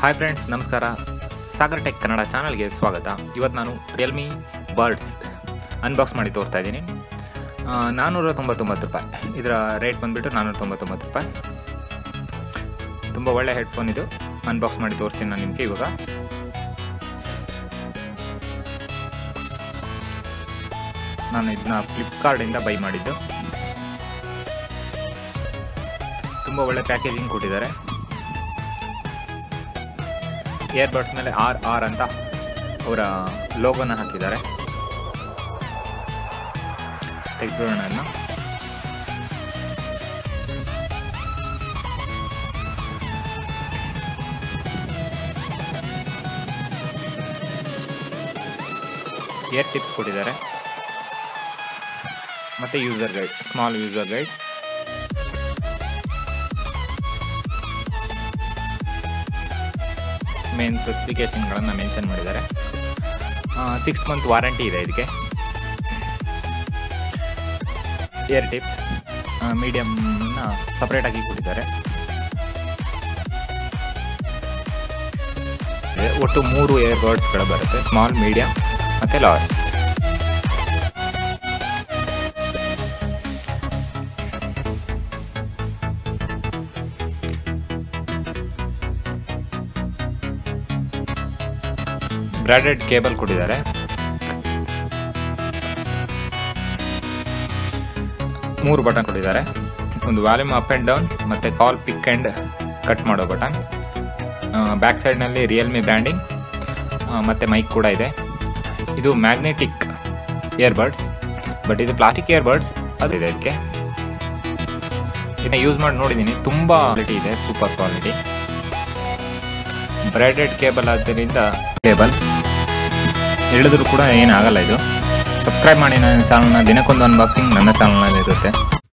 hi friends ನಮಸ್ಕಾರ Sagar tech Kannada ಚಾನಲ್ಗೆ ಸ್ವಾಗತ ಇವತ್ತು ನಾನು ರಿಯಲ್ಮಿ ಬರ್ಡ್ಸ್ ಅನ್ಬಾಕ್ಸ್ ಮಾಡಿ ತೋರಿಸ್ತಾ ಇದ್ದೀನಿ ನಾನ್ನೂರ ತೊಂಬತ್ತೊಂಬತ್ತು ರೂಪಾಯಿ ಇದರ ರೇಟ್ ಬಂದುಬಿಟ್ಟು ನಾನ್ನೂರ ತೊಂಬತ್ತೊಂಬತ್ತು ರೂಪಾಯಿ ತುಂಬ ಒಳ್ಳೆ ಹೆಡ್ಫೋನ್ ಇದು ಅನ್ಬಾಕ್ಸ್ ಮಾಡಿ ತೋರಿಸ್ತೀನಿ ನಾನು ನಿಮಗೆ ಇವಾಗ ನಾನು ಇದನ್ನ ಫ್ಲಿಪ್ಕಾರ್ಟಿಂದ ಬೈ ಮಾಡಿದ್ದು ತುಂಬ ಒಳ್ಳೆ ಪ್ಯಾಕೇಜಿಂಗ್ ಕೊಟ್ಟಿದ್ದಾರೆ ಇಯರ್ಬಡ್ಸ್ ಮೇಲೆ ಆರ್ ಆರ್ ಅಂತ ಅವರ ಲೋಗೋನ ಹಾಕಿದ್ದಾರೆ ತೆಗೆದುಬಿಡೋಣ ಅದನ್ನ ಇಯರ್ ಟಿಪ್ಸ್ ಕೊಟ್ಟಿದ್ದಾರೆ ಮತ್ತೆ user guide small user guide main ಸ್ಪೆಸಿಫಿಕೇಶನ್ಗಳನ್ನು ಮೆನ್ಷನ್ ಮಾಡಿದ್ದಾರೆ ಸಿಕ್ಸ್ ಮಂತ್ ವಾರಂಟಿ ಇದೆ ಇದಕ್ಕೆ ಇಯರ್ ಟಿಪ್ಸ್ ಮೀಡಿಯಮ್ನ ಸಪ್ರೇಟಾಗಿ ಕೊಟ್ಟಿದ್ದಾರೆ ಒಟ್ಟು ಮೂರು ಇಯರ್ ಬರ್ಡ್ಸ್ಗಳು ಬರುತ್ತೆ ಸ್ಮಾಲ್ ಮೀಡಿಯಮ್ ಮತ್ತು ಲಾರ್ಜ್ ಬ್ರಾಡೆಡ್ ಕೇಬಲ್ ಕೊಟ್ಟಿದ್ದಾರೆ ಮೂರು ಬಟನ್ ಕೊಟ್ಟಿದ್ದಾರೆ ಒಂದು ವ್ಯಾಲ್ಯೂಮ್ ಅಪ್ ಆ್ಯಂಡ್ ಡೌನ್ ಮತ್ತು ಕಾಲ್ ಪಿಕ್ ಆ್ಯಂಡ್ ಕಟ್ ಮಾಡೋ ಬಟನ್ ಬ್ಯಾಕ್ ಸೈಡ್ನಲ್ಲಿ ರಿಯಲ್ಮಿ ಬ್ರ್ಯಾಂಡಿಂಗ್ ಮತ್ತು ಮೈಕ್ ಕೂಡ ಇದೆ ಇದು ಮ್ಯಾಗ್ನೆಟಿಕ್ ಇಯರ್ಬಡ್ಸ್ ಬಟ್ ಇದು ಪ್ಲಾಸ್ಟಿಕ್ ಇಯರ್ಬಡ್ಸ್ ಅದಿದೆ ಇದಕ್ಕೆ ಇದನ್ನ ಯೂಸ್ ಮಾಡಿ ನೋಡಿದ್ದೀನಿ ತುಂಬ ಕ್ವಾಲಿಟಿ ಇದೆ ಸೂಪರ್ ಕ್ವಾಲಿಟಿ ಬ್ರಾಡೆಡ್ ಕೇಬಲ್ ಆದ್ದರಿಂದ ಕೇಬಲ್ ಹೇಳಿದ್ರು ಕೂಡ ಏನಾಗಲ್ಲ ಇದು ಸಬ್ಸ್ಕ್ರೈಬ್ ಮಾಡಿ ನನ್ನ ಚಾನಲ್ನ ದಿನಕ್ಕೊಂದು ಅನ್ಬಾಕ್ಸಿಂಗ್ ನನ್ನ ಚಾನಲ್ನಲ್ಲಿ ಇರುತ್ತೆ